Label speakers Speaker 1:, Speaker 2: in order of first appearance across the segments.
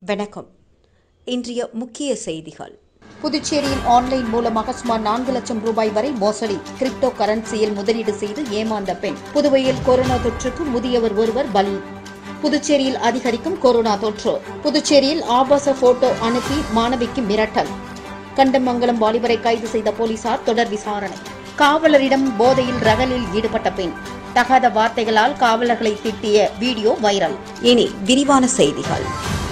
Speaker 1: வணக்கம் இன்றைய முக்கிய செய்திகள்
Speaker 2: புதுச்சேரியில் ஆன்லைன் மூலமாக சுமார் நான்கு லட்சம் ரூபாய் வரை மோசடி கிரிப்டோ கரன்சியில் முதலீடு செய்து ஏமாந்த பெண் புதுவையில் கொரோனா தொற்றுக்கு முதியவர் ஒருவர் பலி புதுச்சேரியில் அதிகரிக்கும் கொரோனா தொற்று புதுச்சேரியில் ஆபாச போட்டோ அனுப்பி மாணவிக்கு மிரட்டல் கண்டமங்கலம் வாலிபரை கைது செய்த போலீசார் தொடர் விசாரணை காவலரிடம் போதையில் ரகலில் ஈடுபட்ட பெண் தகாத வார்த்தைகளால் காவலர்களை திட்டிய வீடியோ வைரல்
Speaker 1: இனி விரிவான செய்திகள்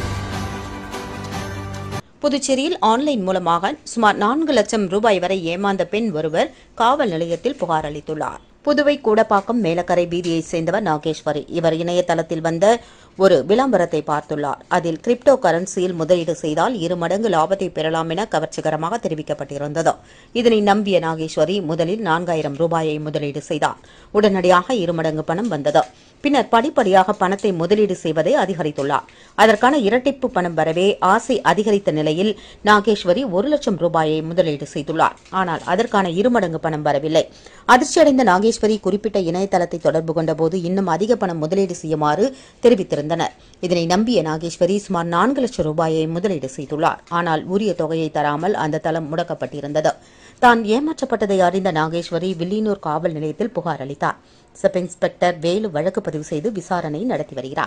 Speaker 1: புதுச்சேரியில் ஆன்லைன் மூலமாக சுமார் நான்கு லட்சம் ரூபாய் வரை ஏமாந்த பெண் ஒருவர் காவல் நிலையத்தில் புகார் அளித்துள்ளார் புதுவை கூடப்பாக்கம் மேலக்கரை வீதியைச் சேர்ந்தவர் நாகேஸ்வரி இவர் இணையதளத்தில் வந்த ஒரு விளம்பரத்தை பார்த்துள்ளார் அதில் கிரிப்டோ கரன்சியில் முதலீடு செய்தால் இரு மடங்கு லாபத்தை பெறலாம் என கவர்ச்சிகரமாக தெரிவிக்கப்பட்டிருந்தது இதனை நம்பிய நாகேஸ்வரி முதலில் நான்காயிரம் ரூபாயை முதலீடு செய்தார் உடனடியாக இரு மடங்கு பணம் வந்தது பின்னர் படிப்படியாக பணத்தை முதலீடு செய்வதை அதிகரித்துள்ளார் அதற்கான இரட்டிப்பு பணம் வரவே ஆசை அதிகரித்த நிலையில் நாகேஸ்வரி ஒரு லட்சம் ரூபாயை முதலீடு செய்துள்ளார் ஆனால் அதற்கான இருமடங்கு பணம் வரவில்லை அதிர்ச்சியடைந்த நாகேஸ்வரி குறிப்பிட்ட இணையதளத்தை தொடர்பு கொண்டபோது இன்னும் அதிக பணம் முதலீடு செய்யுமாறு தெரிவித்திருந்தனர் இதனை நம்பிய நாகேஸ்வரி சுமார் நான்கு லட்சம் ரூபாயை முதலீடு செய்துள்ளார் ஆனால் உரிய தொகையை தராமல் அந்த தளம் முடக்கப்பட்டிருந்தது தான் ஏமாற்றப்பட்டதை அறிந்த நாகேஸ்வரி வில்லியனூர் காவல் நிலையத்தில் புகார் அளித்தார் சப் இன்ஸ்பெக்டர் வேலு வழக்கு பதிவு செய்து விசாரணை நடத்தி வருகிறார்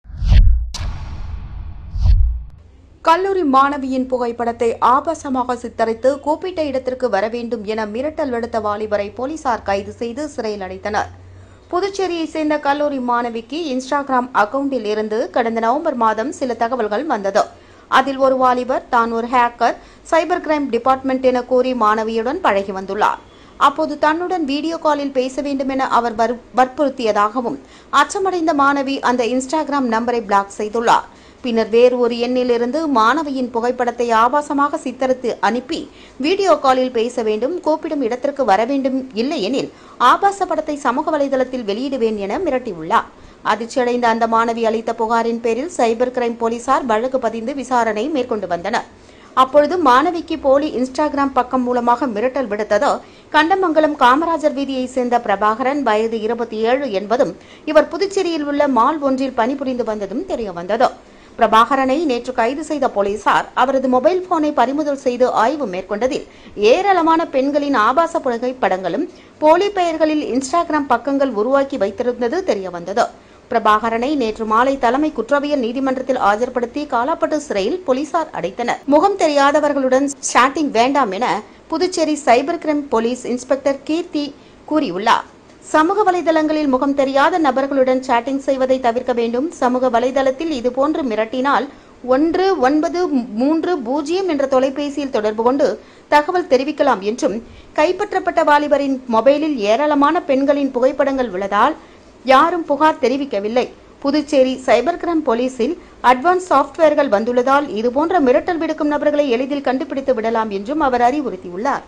Speaker 3: கல்லூரி மாணவியின் புகைப்படத்தை ஆபாசமாக சித்தரித்து கூப்பிட்ட இடத்திற்கு வர வேண்டும் என மிரட்டல் விடுத்த வாலிபரை போலீசார் கைது செய்து சிறையில் அடைத்தனர் புதுச்சேரியை சேர்ந்த கல்லூரி மாணவிக்கு இன்ஸ்டாகிராம் அக்கவுண்டில் இருந்து கடந்த நவம்பர் மாதம் சில தகவல்கள் வந்தது அதில் ஒரு வாலிபர் தான் ஒரு ஹேக்கர் சைபர் கிரைம் டிபார்ட்மெண்ட் என கூறி மாணவியுடன் பழகி வந்துள்ளார் அப்போது தன்னுடன் வீடியோ காலில் பேச வேண்டும் என அவர் வற்பு- வற்புறுத்தியதாகவும் அச்சமடைந்த மாணவி அந்த இன்ஸ்டாகிராம் நம்பரை பிளாக் செய்துள்ளார் பின்னர் வேறு ஒரு எண்ணிலிருந்து மாணவியின் புகைப்படத்தை ஆபாசமாக சித்தரித்து அனுப்பி வீடியோ காலில் பேச வேண்டும் கூப்பிடும் இடத்திற்கு வர வேண்டும் இல்லையெனில் ஆபாச படத்தை சமூக வலைதளத்தில் வெளியிடுவேன் என மிரட்டியுள்ளார் அதிர்ச்சியடைந்த அந்த மாணவி அளித்த புகாரின் பேரில் சைபர் கிரைம் போலீசார் வழக்கு பதிந்து விசாரணை மேற்கொண்டு வந்தனர் அப்பொழுது மாணவிக்கு போலி இன்ஸ்டாகிராம் பக்கம் மூலமாக மிரட்டல் விடுத்ததோ கண்டமங்கலம் காமராஜர் வீதியைச் சேர்ந்த பிரபாகரன் வயது இருபத்தி ஏழு என்பதும் இவர் புதுச்சேரியில் உள்ள மால் ஒன்றில் பணிபுரிந்து வந்ததும் தெரியவந்தது பிரபாகரனை நேற்று கைது செய்த போலீசார் அவரது மொபைல் போனை பறிமுதல் செய்து ஆய்வு மேற்கொண்டதில் ஏராளமான பெண்களின் ஆபாச புகைப்படங்களும் போலி பெயர்களில் இன்ஸ்டாகிராம் பக்கங்கள் உருவாக்கி வைத்திருந்தது தெரியவந்தது பிரபாகரனை நேற்று மாலை தலைமை குற்றவியல் நீதிமன்றத்தில் ஆஜர்படுத்தி காலாப்பட்டு சிறையில் போலீசார் அடைத்தனர் முகம் தெரியாதவர்களுடன் சாட்டிங் வேண்டாம் என Puducherry cyber crime police inspector Keerthi கூறியுள்ளார் சமூக வலைதளங்களில் முகம் தெரியாத நபர்களுடன் சாட்டிங் செய்வதை தவிர்க்க வேண்டும் சமூக வலைதளத்தில் இதுபோன்று மிரட்டினால் ஒன்று ஒன்பது மூன்று பூஜ்ஜியம் என்ற தொலைபேசியில் தொடர்பு கொண்டு தகவல் தெரிவிக்கலாம் என்றும் கைப்பற்றப்பட்ட வாலிபரின் மொபைலில் ஏராளமான பெண்களின் புகைப்படங்கள் உள்ளதால் யாரும் புகார் தெரிவிக்கவில்லை புதுச்சேரி சைபர் கிரைம் போலீசில் அட்வான்ஸ் சாஃப்ட்வேர்கள் வந்துள்ளதால் இதுபோன்ற மிரட்டல் விடுக்கும் நபர்களை எளிதில் கண்டுபிடித்து விடலாம் என்றும் அவர் அறிவுறுத்தியுள்ளார்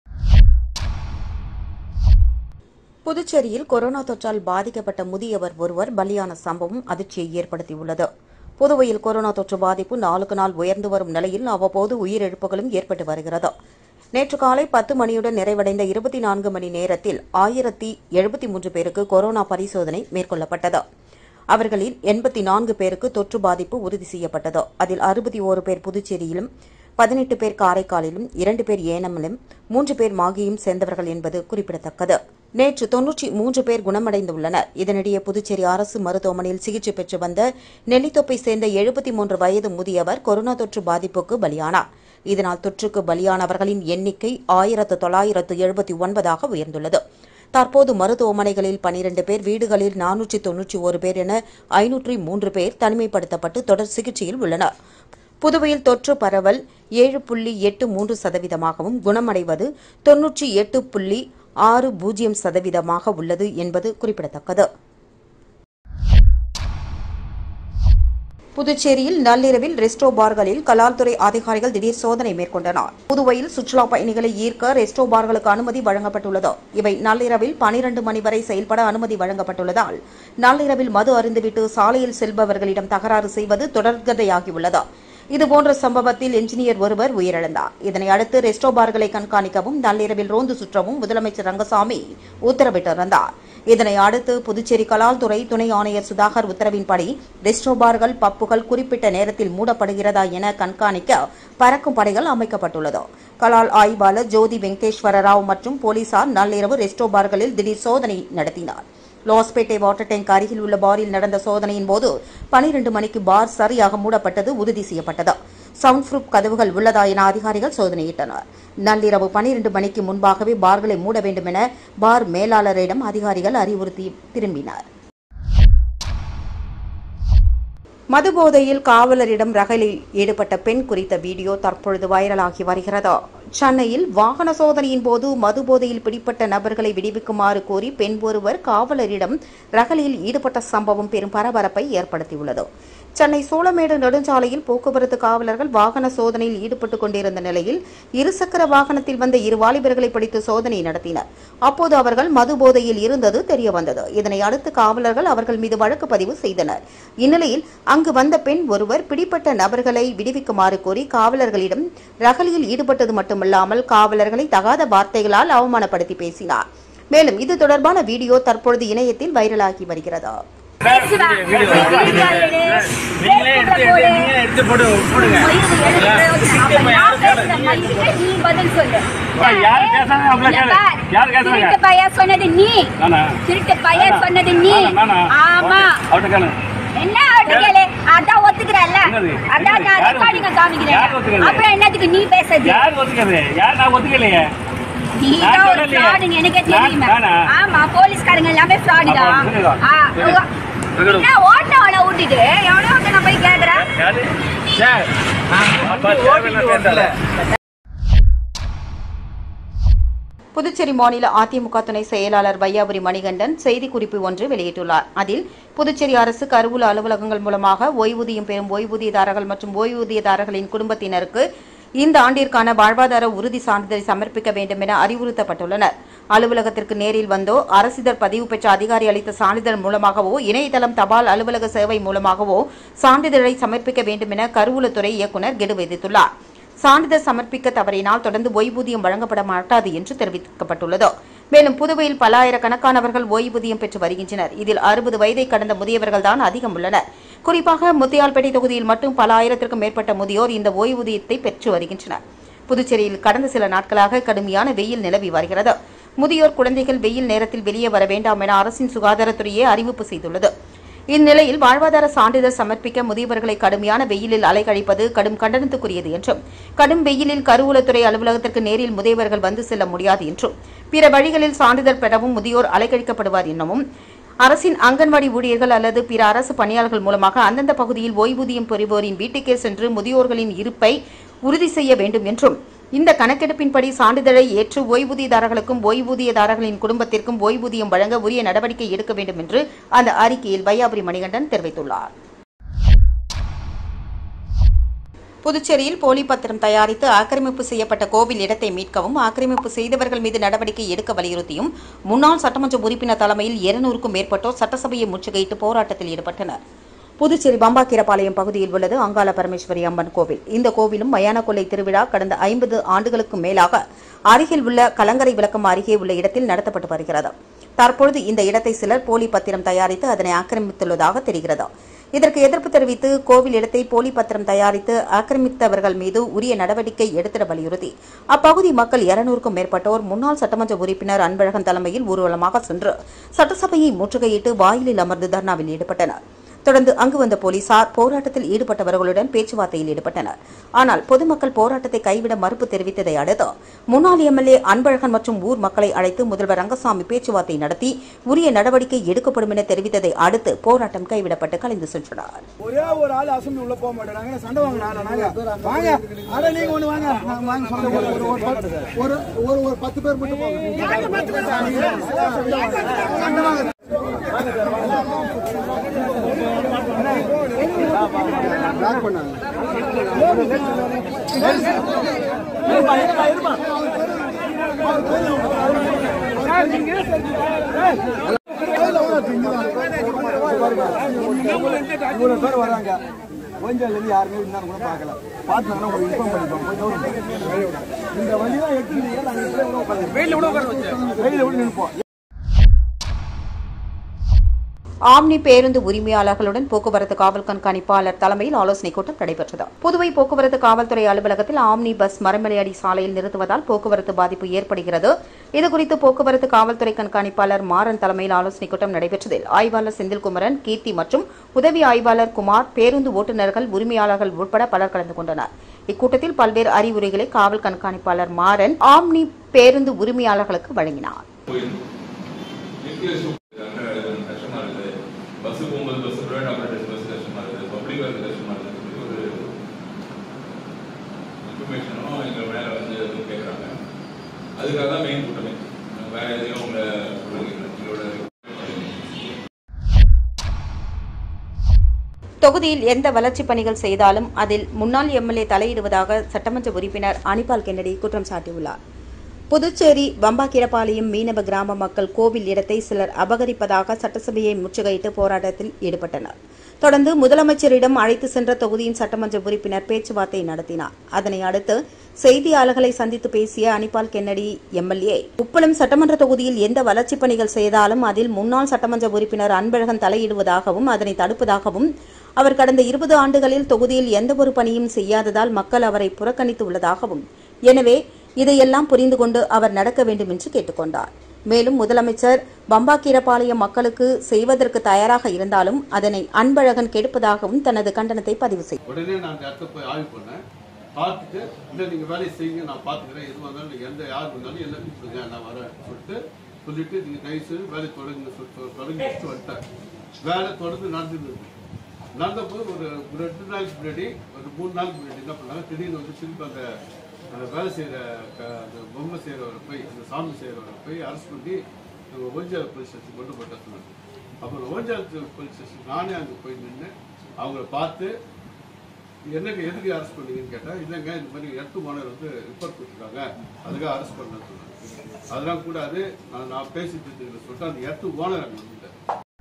Speaker 1: புதுச்சேரியில் கொரோனா தொற்றால் பாதிக்கப்பட்ட முதியவர் ஒருவர் பலியான சம்பவம் அதிர்ச்சியை ஏற்படுத்தியுள்ளது புதுவையில் கொரோனா தொற்று பாதிப்பு நாளுக்கு நாள் உயர்ந்து வரும் நிலையில் அவ்வப்போது உயிரிழப்புகளும் ஏற்பட்டு வருகிறது நேற்று காலை பத்து மணியுடன் நிறைவடைந்த இருபத்தி நான்கு மணி நேரத்தில் ஆயிரத்தி எழுபத்தி மூன்று பேருக்கு கொரோனா பரிசோதனை மேற்கொள்ளப்பட்டது அவர்களில் எண்பத்தி நான்கு பேருக்கு தொற்று பாதிப்பு உறுதி செய்யப்பட்டது அதில் அறுபத்தி ஓரு பேர் புதுச்சேரியிலும் பதினெட்டு பேர் காரைக்காலிலும் இரண்டு பேர் ஏனமிலும் மூன்று பேர் மாகியும் சேர்ந்தவர்கள் என்பது குறிப்பிடத்தக்கது நேற்று தொன்னூற்றி மூன்று பேர் குணமடைந்துள்ளனர் இதனிடையே புதுச்சேரி அரசு மருத்துவமனையில் சிகிச்சை பெற்று வந்த நெல்லித்தொப்பை சேர்ந்த எழுபத்தி மூன்று வயது முதியவர் கொரோனா தொற்று பாதிப்புக்கு பலியானார் இதனால் தொற்றுக்கு பலியானவர்களின் எண்ணிக்கை ஆயிரத்து தொள்ளாயிரத்து எழுபத்தி ஒன்பதாக உயர்ந்துள்ளது தற்போது மருத்துவமனைகளில் பனிரெண்டு பேர் வீடுகளில் நானூற்றி தொன்னூற்றி ஒரு பேர் என ஐநூற்றி மூன்று பேர் தனிமைப்படுத்தப்பட்டு தொடர் சிகிச்சையில் உள்ளனர் புதுவையில் தொற்று பரவல் ஏழு புள்ளி எட்டு மூன்று சதவீதமாகவும் குணமடைவது தொன்னூற்றி எட்டு புள்ளி ஆறு பூஜ்ஜியம் சதவீதமாக உள்ளது என்பது குறிப்பிடத்தக்கது புதுச்சேரியில் நள்ளிரவில் ரெஸ்டோ பார்களில் கலால்துறை அதிகாரிகள் திடீர் சோதனை மேற்கொண்டனர் புதுவையில் சுற்றுலா பயணிகளை ஈர்க்க ரெஸ்டோ பார்களுக்கு அனுமதி வழங்கப்பட்டுள்ளது இவை நள்ளிரவில் பனிரண்டு மணி வரை செயல்பட அனுமதி வழங்கப்பட்டுள்ளதால் நள்ளிரவில் மது அருந்துவிட்டு சாலையில் செல்பவர்களிடம் தகராறு செய்வது தொடர்கதையாகியுள்ளது இதுபோன்ற சம்பவத்தில் என்ஜினியர் ஒருவர் உயிரிழந்தார் இதனை அடுத்து ரெஸ்டோ பார்களை கண்காணிக்கவும் நள்ளிரவில் ரோந்து சுற்றவும் முதலமைச்சர் ரங்கசாமி உத்தரவிட்டிருந்தார் இதனை அடுத்து புதுச்சேரி கலால் துறை துணை ஆணையர் சுதாகர் உத்தரவின்படி ரெஸ்டோ பார்கள் பப்புகள் குறிப்பிட்ட நேரத்தில் மூடப்படுகிறதா என கண்காணிக்க பறக்கும் படைகள் அமைக்கப்பட்டுள்ளது கலால் ஆய்வாளர் ஜோதி வெங்கடேஸ்வர ராவ் மற்றும் போலீசார் நள்ளிரவு ரெஸ்டோ பார்களில் திடீர் சோதனை நடத்தினார் லாஸ்பேட்டை வாட்டர் டேங்க் அருகில் உள்ள பாரில் நடந்த சோதனையின் போது பனிரெண்டு மணிக்கு பார் சரியாக மூடப்பட்டது உறுதி செய்யப்பட்டது சவுண்ட் ப்ரூப் கதவுகள் உள்ளதா என அதிகாரிகள் சோதனையிட்டனர் நள்ளிரவு பனிரெண்டு மணிக்கு முன்பாகவே பார்களை மூட வேண்டும் என பார் மேலாளரிடம் அதிகாரிகள் அறிவுறுத்தி திரும்பினர் மதுபோதையில் காவலரிடம் ரகலில் ஈடுபட்ட பெண் குறித்த வீடியோ தற்பொழுது வைரலாகி வருகிறது சென்னையில் வாகன சோதனையின் போது மதுபோதையில் பிடிப்பட்ட நபர்களை விடுவிக்குமாறு கோரி பெண் ஒருவர் காவலரிடம் ரகலில் ஈடுபட்ட சம்பவம் பெரும் பரபரப்பை ஏற்படுத்தியுள்ளது சென்னை சோளமேடு நெடுஞ்சாலையில் போக்குவரத்து காவலர்கள் வாகன சோதனையில் ஈடுபட்டுக் கொண்டிருந்த நிலையில் இருசக்கர வாகனத்தில் வந்த இரு வாலிபர்களை பிடித்து சோதனை நடத்தினர் அப்போது அவர்கள் மது போதையில் இருந்தது தெரியவந்தது இதனை அடுத்து காவலர்கள் அவர்கள் மீது வழக்கு பதிவு செய்தனர் இந்நிலையில் அங்கு வந்த பெண் ஒருவர் பிடிப்பட்ட நபர்களை விடுவிக்குமாறு கோரி காவலர்களிடம் ரகலியில் ஈடுபட்டது மட்டுமல்லாமல் காவலர்களை தகாத வார்த்தைகளால் அவமானப்படுத்தி பேசினார் மேலும் இது தொடர்பான வீடியோ தற்பொழுது இணையத்தில் வைரலாகி வருகிறது
Speaker 4: பேசுடா. வீடியோ எடு.
Speaker 5: நீங்களே எடுத்து
Speaker 4: போடு.
Speaker 5: எடுத்து- நீங்களே எடுத்து போட்டு போடுங்க
Speaker 4: மயிறு எடுத்து அப்ப நான் பேசுற மயிருக்கு நீ பதில் சொல்லு.
Speaker 5: அப்பா, யாரு பேசுறாங்க அவங்கள
Speaker 4: இங்க
Speaker 5: கேளு.
Speaker 4: பார்.
Speaker 5: யாரு பேசுறாங்க?
Speaker 4: திருட்டு பையன் சொன்னது நீ
Speaker 5: நானா?
Speaker 4: திருட்டு பையன்
Speaker 5: நானா?
Speaker 4: சொன்னது நீ
Speaker 5: நானா, நானா?
Speaker 4: ஆமா
Speaker 5: அவர்ட்ட கேளு.
Speaker 4: என்ன அவர்ட்ட கேளு அதான் ஒத்துக்கிறல்ல
Speaker 5: என்னது?
Speaker 4: அதான் நான்
Speaker 5: யாரு
Speaker 4: ரெக்கார்டிங்க
Speaker 5: ஒத்துக்க- யாரு
Speaker 4: காமிக்கிறேன்
Speaker 5: ஒத்துக்கிறது?
Speaker 4: அப்புறம் என்னத்துக்கு நீ பேசுறது
Speaker 5: யார் ஒத்துக்கிறது? யார் நான் ஒத்துக்கலையே.
Speaker 4: நீ
Speaker 5: நான்
Speaker 4: தான் ஒரு
Speaker 5: சொல்லலையே.
Speaker 4: ஃப்ராடுங்க எனக்கே
Speaker 5: நான்
Speaker 4: தெரியுமே
Speaker 5: நானா?
Speaker 4: ஆமா போலீஸ்காரங்க எல்லாமே ஃப்ராடு
Speaker 5: அப்ப
Speaker 4: தான்
Speaker 5: சொல்லுடா.
Speaker 4: ஆ,
Speaker 5: சொல்லு. சொல்லு.
Speaker 4: என்ன ஓட்டவனை விட்டுட்டு எவனோ ஒருத்தனை போய் கேக்குறேன்
Speaker 5: யாரு? சார், அப்பா தேவையில்லை பேசாத.
Speaker 1: புதுச்சேரி மாநில அதிமுக துணை செயலாளர் வையாபுரி மணிகண்டன் செய்திக்குறிப்பு ஒன்று வெளியிட்டுள்ளார் அதில் புதுச்சேரி அரசு கருவூல அலுவலகங்கள் மூலமாக ஓய்வூதியம் பெறும் ஓய்வூதியதாரர்கள் மற்றும் ஓய்வூதியதாரர்களின் குடும்பத்தினருக்கு இந்த ஆண்டிற்கான வாழ்வாதார உறுதி சான்றிதழை சமர்ப்பிக்க வேண்டும் என அறிவுறுத்தப்பட்டுள்ளனர் அலுவலகத்திற்கு நேரில் வந்தோ அரசிதழ் பதிவு பெற்ற அதிகாரி அளித்த சான்றிதழ் மூலமாகவோ இணையதளம் தபால் அலுவலக சேவை மூலமாகவோ சான்றிதழை சமர்ப்பிக்க வேண்டும் என கருவூலத்துறை இயக்குநர் கெடு விதித்துள்ளார் சான்றிதழ் சமர்ப்பிக்க தவறினால் தொடர்ந்து ஓய்வூதியம் வழங்கப்பட மாட்டாது என்று தெரிவிக்கப்பட்டுள்ளது மேலும் புதுவையில் பல ஆயிரக்கணக்கானவர்கள் ஓய்வூதியம் பெற்று வருகின்றனர் இதில் அறுபது வயதை கடந்த முதியவர்கள் தான் அதிகம் உள்ளனர் குறிப்பாக முத்தியால்பேட்டை தொகுதியில் மட்டும் பல ஆயிரத்திற்கும் மேற்பட்ட முதியோர் இந்த ஓய்வூதியத்தை பெற்று வருகின்றனர் புதுச்சேரியில் கடந்த சில நாட்களாக கடுமையான வெயில் நிலவி வருகிறது முதியோர் குழந்தைகள் வெயில் நேரத்தில் வெளியே வர வேண்டாம் என அரசின் சுகாதாரத்துறையே அறிவிப்பு செய்துள்ளது இந்நிலையில் வாழ்வாதார சான்றிதழ் சமர்ப்பிக்க முதியவர்களை கடுமையான வெயிலில் அலைக்கழிப்பது கடும் கண்டனத்துக்குரியது என்றும் கடும் வெயிலில் கருவூலத்துறை அலுவலகத்திற்கு நேரில் முதியவர்கள் வந்து செல்ல முடியாது என்றும் பிற வழிகளில் சான்றிதழ் பெறவும் முதியோர் அலைக்கழிக்கப்படுவார் எனவும் அரசின் அங்கன்வாடி ஊழியர்கள் அல்லது பிற அரசு பணியாளர்கள் மூலமாக அந்தந்த பகுதியில் ஓய்வூதியம் பெறுவோரின் வீட்டுக்கே சென்று முதியோர்களின் இருப்பை உறுதி செய்ய வேண்டும் என்றும் இந்த கணக்கெடுப்பின்படி சான்றிதழை ஏற்று ஓய்வூதியதாரர்களுக்கும் ஓய்வூதியதாரர்களின் குடும்பத்திற்கும் ஓய்வூதியம் வழங்க உரிய நடவடிக்கை எடுக்க வேண்டும் என்று அந்த அறிக்கையில் வையாபுரி மணிகண்டன் தெரிவித்துள்ளார் புதுச்சேரியில் போலி பத்திரம் தயாரித்து ஆக்கிரமிப்பு செய்யப்பட்ட கோவில் இடத்தை மீட்கவும் ஆக்கிரமிப்பு செய்தவர்கள் மீது நடவடிக்கை எடுக்க வலியுறுத்தியும் முன்னாள் சட்டமன்ற உறுப்பினர் தலைமையில் இருநூறுக்கும் மேற்பட்டோர் சட்டசபையை முற்றுகையிட்டு போராட்டத்தில் ஈடுபட்டனர் புதுச்சேரி பம்பாக்கீரபாளையம் பகுதியில் உள்ளது அங்காள பரமேஸ்வரி அம்மன் கோவில் இந்த கோவிலும் மயான கொள்ளை திருவிழா கடந்த ஐம்பது ஆண்டுகளுக்கும் மேலாக அருகில் உள்ள கலங்கரை விளக்கம் அருகே உள்ள இடத்தில் நடத்தப்பட்டு வருகிறது தற்பொழுது இந்த இடத்தை சிலர் போலி பத்திரம் தயாரித்து அதனை ஆக்கிரமித்துள்ளதாக தெரிகிறது இதற்கு எதிர்ப்பு தெரிவித்து கோவில் இடத்தை போலி பத்திரம் தயாரித்து ஆக்கிரமித்தவர்கள் மீது உரிய நடவடிக்கை எடுத்திட வலியுறுத்தி அப்பகுதி மக்கள் இருநூறுக்கும் மேற்பட்டோர் முன்னாள் சட்டமன்ற உறுப்பினர் அன்பழகன் தலைமையில் ஊர்வலமாக சென்று சட்டசபையை முற்றுகையிட்டு வாயிலில் அமர்ந்து தர்ணாவில் ஈடுபட்டனர் தொடர்ந்து அங்கு வந்த போலீசார் போராட்டத்தில் ஈடுபட்டவர்களுடன் பேச்சுவார்த்தையில் ஈடுபட்டனர் ஆனால் பொதுமக்கள் போராட்டத்தை கைவிட மறுப்பு தெரிவித்ததை அடுத்து முன்னாள் எம்எல்ஏ அன்பழகன் மற்றும் ஊர் மக்களை அழைத்து முதல்வர் ரங்கசாமி பேச்சுவார்த்தை நடத்தி உரிய நடவடிக்கை எடுக்கப்படும் என தெரிவித்ததை அடுத்து போராட்டம் கைவிடப்பட்டு கலைந்து சென்றனர்
Speaker 6: ஒரே ஒரு ஆள் அசம்பிளி உள்ள போக மாட்டேறாங்க சண்டை வாங்க நாங்க வாங்க அட நீங்க ஒண்ணு வாங்க நாங்க வாங்க சண்டை போட ஒரு ஒரு பத்து- ஒரு ஒரு ஒரு பத்து பேர் மட்டும் போங்க சண்டை வாங்க லாக் பண்ணாங்க இவ்வளவு பேர் வராங்க கொஞ்சம் இருந்து யாருமே இருந்தாலும் கூட பார்க்கல பார்த்தாங்கன்னா உங்களுக்கு இன்ஃபார்ம் பண்ணிப்போம் கொஞ்சம் தூரம் இந்த வழி தான் எட்டு நாங்கள் வெயில விட உட்கார வெயில விட நிற்போம்
Speaker 3: ஆம்னி பேருந்து உரிமையாளர்களுடன் போக்குவரத்து காவல் கண்காணிப்பாளர் தலைமையில் ஆலோசனைக் கூட்டம் நடைபெற்றது புதுவை போக்குவரத்து காவல்துறை அலுவலகத்தில் ஆம்னி பஸ் மரமலையடி சாலையில் நிறுத்துவதால் போக்குவரத்து பாதிப்பு ஏற்படுகிறது இதுகுறித்து போக்குவரத்து காவல்துறை கண்காணிப்பாளர் மாறன் தலைமையில் ஆலோசனைக் கூட்டம் நடைபெற்றதில் ஆய்வாளர் செந்தில்குமரன் கீர்த்தி மற்றும் உதவி ஆய்வாளர் குமார் பேருந்து ஓட்டுநர்கள் உரிமையாளர்கள் உட்பட பலர் கலந்து கொண்டனர் இக்கூட்டத்தில் பல்வேறு அறிவுரைகளை காவல் கண்காணிப்பாளர் மாறன் ஆம்னி பேருந்து உரிமையாளர்களுக்கு வழங்கினார்
Speaker 7: கஷ்டமா இருக்குது பஸ் போகும்போது பஸ் ப்ரைவேட் ஆப்ரேட்டர்ஸ் பஸ் கஷ்டமா இருக்குது பப்ளிக் வரது கஷ்டமா இருக்குது ஒரு இன்ஃபர்மேஷனும் எங்க மேல வந்து கேட்குறாங்க அதுக்காக தான் மெயின் கூட்டமே வேற எதையும் உங்களை சொல்லுங்க எங்களோட
Speaker 3: தொகுதியில் எந்த வளர்ச்சிப் பணிகள் செய்தாலும் அதில் முன்னாள் எம்எல்ஏ தலையிடுவதாக சட்டமன்ற உறுப்பினர் அனிபால் கென்னடி குற்றம் சாட்டியுள்ளார் புதுச்சேரி வம்பாக்கிரபாளையம் மீனவ கிராம மக்கள் கோவில் இடத்தை சிலர் அபகரிப்பதாக சட்டசபையை முற்றுகையிட்டு போராட்டத்தில் ஈடுபட்டனர் தொடர்ந்து முதலமைச்சரிடம் அழைத்து சென்ற தொகுதியின் சட்டமன்ற உறுப்பினர் பேச்சுவார்த்தை நடத்தினார் அதனை அடுத்து செய்தியாளர்களை சந்தித்து பேசிய அனிபால் கென்னடி எம்எல்ஏ உப்பளம் சட்டமன்ற தொகுதியில் எந்த வளர்ச்சிப் பணிகள் செய்தாலும் அதில் முன்னாள் சட்டமன்ற உறுப்பினர் அன்பழகன் தலையிடுவதாகவும் அதனை தடுப்பதாகவும் அவர் கடந்த இருபது ஆண்டுகளில் தொகுதியில் எந்தவொரு பணியும் செய்யாததால் மக்கள் அவரை புறக்கணித்து உள்ளதாகவும் எனவே இதையெல்லாம் புரிந்து கொண்டு அவர் நடக்க வேண்டும் என்று கேட்டுக்கொண்டார் மேலும் முதலமைச்சர் பம்பாக்கீரபாளையம் மக்களுக்கு செய்வதற்கு தயாராக இருந்தாலும் அதனை அன்பழகன் கெடுப்பதாகவும் தனது கண்டனத்தை பதிவு செய்தார்
Speaker 8: உடனே நான் அந்த இடத்த போய் ஆய்வு பண்ணேன் பார்த்துட்டு இல்லை நீங்கள் வேலையை செய்யுங்க நான் பார்த்துக்கிறேன் எது வந்தாலும் நீங்கள் எந்த யார் வந்தாலும் என்ன கூப்பிடுங்க நான் வரேன் சொல்லிட்டு சொல்லிட்டு நீங்கள் தயவு செய்து வேலை தொடங்குங்க சொல்லிட்டு தொடங்கி வச்சுட்டு வந்துட்டேன் வேலை தொடர்ந்து நடந்துட்டு இருக்கு நடந்தபோது ஒரு ஒரு ரெண்டு நாளுக்கு முன்னாடி ஒரு மூணு நாளுக்கு முன்னாடி என்ன பண்ணாங்க திடீர்னு வந்து திருப்பி அந்த அந்த வேலை செய்கிற அந்த பொம்மை செய்கிறவரை போய் அந்த சாமி செய்கிறவரை போய் அரெஸ்ட் பண்ணி நம்ம ஓஞ்சால் போலீஸ் ஸ்டேஷன் கொண்டு போட்டா சொன்னாங்க அப்புறம் ஓஞ்சால் போலீஸ் ஸ்டேஷன் நானே அங்கே போய் நின்று அவங்கள பார்த்து என்னங்க எதுக்கு அரெஸ்ட் பண்ணீங்கன்னு கேட்டேன் இல்லைங்க இந்த மாதிரி எட்டு மாணவர் வந்து ரிப்போர்ட் கொடுத்துருக்காங்க அதுக்காக அரெஸ்ட் பண்ண சொன்னாங்க அதெல்லாம் கூடாது நான் நான் பேசிட்டு இருக்கிறத சொல்லிட்டு அந்த எட்டு ஓனர் அங்கே வந்துட்டேன்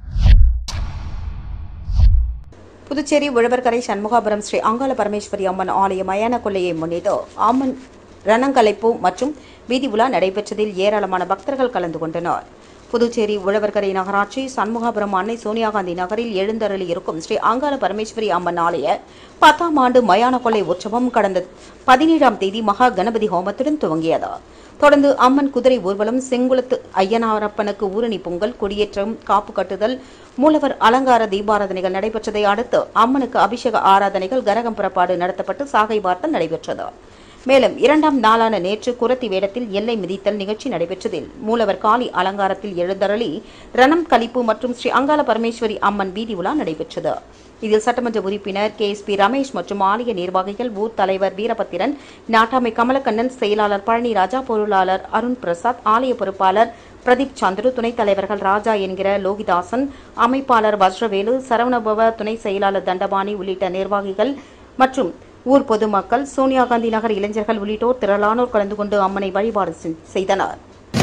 Speaker 3: புதுச்சேரி உழவர்கரை சண்முகாபுரம் ஸ்ரீ அங்காள பரமேஸ்வரி அம்மன் ஆலய மயான கொள்ளையை முன்னிட்டு அம்மன் ரணங்கலைப்பு மற்றும் வீதி உலா நடைபெற்றதில் ஏராளமான பக்தர்கள் கலந்து கொண்டனர் புதுச்சேரி உழவர்கரை நகராட்சி சண்முகாபுரம் அன்னை சோனியா காந்தி நகரில் எழுந்தருளி இருக்கும் ஸ்ரீ அங்காள பரமேஸ்வரி அம்மன் ஆலய பத்தாம் ஆண்டு மயான கொள்ளை உற்சவம் கடந்த பதினேழாம் தேதி மகா கணபதி ஹோமத்துடன் துவங்கியது தொடர்ந்து அம்மன் குதிரை ஊர்வலம் செங்குளத்து ஐயனாரப்பனுக்கு ஊரணி பொங்கல் கொடியேற்றம் காப்பு கட்டுதல் மூலவர் அலங்கார தீபாராதனைகள் நடைபெற்றதை அடுத்து அம்மனுக்கு அபிஷேக ஆராதனைகள் கரகம் புறப்பாடு நடத்தப்பட்டு சாகை வார்த்தல் நடைபெற்றது மேலும் இரண்டாம் நாளான நேற்று குரத்தி வேடத்தில் எல்லை மிதித்தல் நிகழ்ச்சி நடைபெற்றதில் மூலவர் காளி அலங்காரத்தில் எழுந்தருளி ரணம் கலிப்பு மற்றும் ஸ்ரீ அங்காள பரமேஸ்வரி அம்மன் வீதி உலா நடைபெற்றது இதில் சட்டமன்ற உறுப்பினர் கே எஸ் பி ரமேஷ் மற்றும் ஆலய நிர்வாகிகள் ஊர் தலைவர் வீரபத்திரன் நாட்டாமை கமலக்கண்ணன் செயலாளர் பழனிராஜா பொருளாளர் அருண் பிரசாத் ஆலய பொறுப்பாளர் பிரதீப் சந்துரு துணைத் தலைவர்கள் ராஜா என்கிற லோகிதாசன் அமைப்பாளர் வஜ்ரவேலு சரவணபவ துணை செயலாளர் தண்டபாணி உள்ளிட்ட நிர்வாகிகள் மற்றும் ஊர் பொதுமக்கள் சோனியா காந்தி நகர் இளைஞர்கள் உள்ளிட்டோர் திரளானோர் கலந்து கொண்டு அம்மனை வழிபாடு செ- செய்தனர்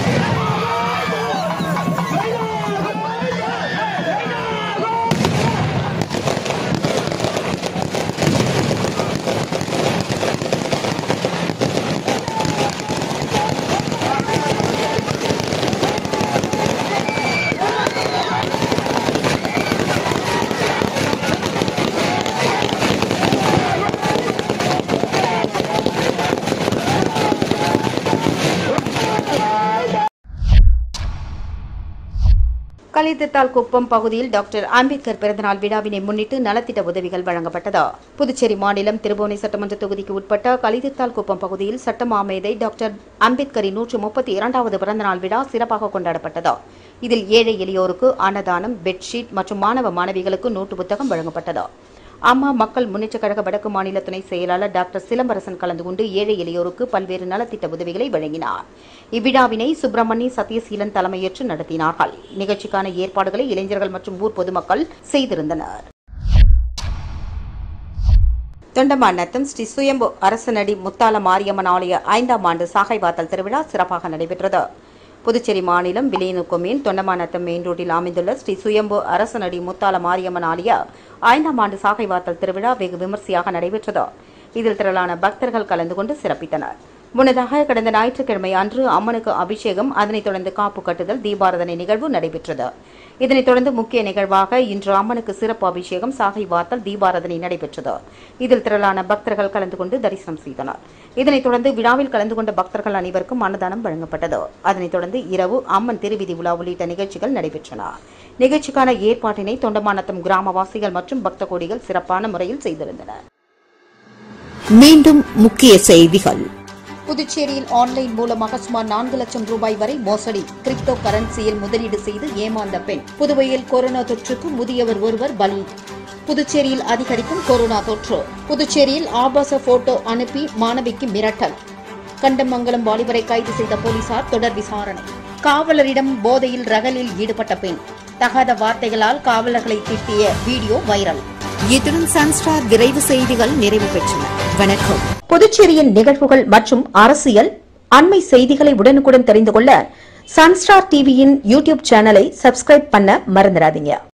Speaker 3: கலித்தித்தால் குப்பம் பகுதியில் டாக்டர் அம்பேத்கர் பிறந்தநாள் விழாவினை முன்னிட்டு நலத்திட்ட உதவிகள் வழங்கப்பட்டது புதுச்சேரி மாநிலம் திருபுவனை சட்டமன்ற தொகுதிக்கு உட்பட்ட கலித்தித்தால் குப்பம் பகுதியில் சட்ட மாமேதை டாக்டர் அம்பேத்கரின் நூற்று முப்பத்தி இரண்டாவது பிறந்தநாள் விழா சிறப்பாக கொண்டாடப்பட்டது இதில் ஏழை எளியோருக்கு அன்னதானம் பெட்ஷீட் மற்றும் மாணவ மாணவிகளுக்கு நோட்டு புத்தகம் வழங்கப்பட்டது அம்மா மக்கள் முன்னேற்றக் கழக வடக்கு மாநில துணை செயலாளர் டாக்டர் சிலம்பரசன் கலந்து கொண்டு ஏழை எளியோருக்கு பல்வேறு நலத்திட்ட உதவிகளை வழங்கினார் இவ்விழாவினை சுப்பிரமணி சத்யசீலன் தலைமையேற்று நடத்தினார்கள் நிகழ்ச்சிக்கான ஏற்பாடுகளை இளைஞர்கள் மற்றும் ஊர் பொதுமக்கள் செய்திருந்தனர் தொண்டமாநத்தம் ஸ்ரீ சுயம்பு அரசனடி முத்தால மாரியம்மன் ஆலய ஐந்தாம் ஆண்டு சாகை வாத்தல் திருவிழா சிறப்பாக நடைபெற்றது புதுச்சேரி மாநிலம் வில்லியனுக்குமேல் தொண்டமாநத்தம் மெயின் ரோட்டில் அமைந்துள்ள ஸ்ரீ சுயம்பு அரசனடி முத்தால மாரியம்மன் ஆலய ஐந்தாம் ஆண்டு சாகை வாத்தல் திருவிழா வெகு விமர்சையாக நடைபெற்றது இதில் திரளான பக்தர்கள் கலந்து கொண்டு சிறப்பித்தனர் முன்னதாக கடந்த ஞாயிற்றுக்கிழமை அன்று அம்மனுக்கு அபிஷேகம் அதனைத் தொடர்ந்து காப்பு கட்டுதல் தீபாராதனை நிகழ்வு நடைபெற்றது
Speaker 1: இதனைத் தொடர்ந்து முக்கிய நிகழ்வாக இன்று அம்மனுக்கு சிறப்பு அபிஷேகம் சாகை வாத்தல் தீபாராதனை நடைபெற்றது இதில் திரளான பக்தர்கள் கலந்து கொண்டு தரிசனம் செய்தனர் இதனைத் தொடர்ந்து விழாவில் கலந்து கொண்ட பக்தர்கள் அனைவருக்கும் அன்னதானம் வழங்கப்பட்டது அதனைத் தொடர்ந்து இரவு அம்மன் திருவிதி உலா உள்ளிட்ட நிகழ்ச்சிகள் நடைபெற்றன நிகழ்ச்சிக்கான ஏற்பாட்டினை தொண்டமானத்தம் கிராமவாசிகள் மற்றும் பக்த கோடிகள் சிறப்பான முறையில் செய்திருந்தனர்
Speaker 2: மீண்டும் முக்கிய செய்திகள் புதுச்சேரியில் ஆன்லைன் மூலமாக சுமார் நான்கு லட்சம் ரூபாய் வரை மோசடி கிரிப்டோ கரன்சியில் முதலீடு செய்து ஏமாந்த பெண் புதுவையில் கொரோனா தொற்றுக்கு முதியவர் ஒருவர் பலி புதுச்சேரியில் அதிகரிக்கும் கொரோனா தொற்று புதுச்சேரியில் ஆபாச போட்டோ அனுப்பி மாணவிக்கு மிரட்டல் கண்டமங்கலம் வாலிபரை கைது செய்த போலீசார் தொடர் விசாரணை காவலரிடம் போதையில் ரகலில் ஈடுபட்ட பெண் தகாத வார்த்தைகளால் காவலர்களை திட்டிய வீடியோ வைரல் இத்துடன் சன்ஸ்டார் விரைவு செய்திகள் நிறைவு பெற்றன வணக்கம்
Speaker 1: புதுச்சேரியின் நிகழ்வுகள் மற்றும் அரசியல் அண்மை செய்திகளை உடனுக்குடன் தெரிந்து கொள்ள சன்ஸ்டார் டிவியின் யூடியூப் சேனலை சப்ஸ்கிரைப் பண்ண மறந்துடாதீங்க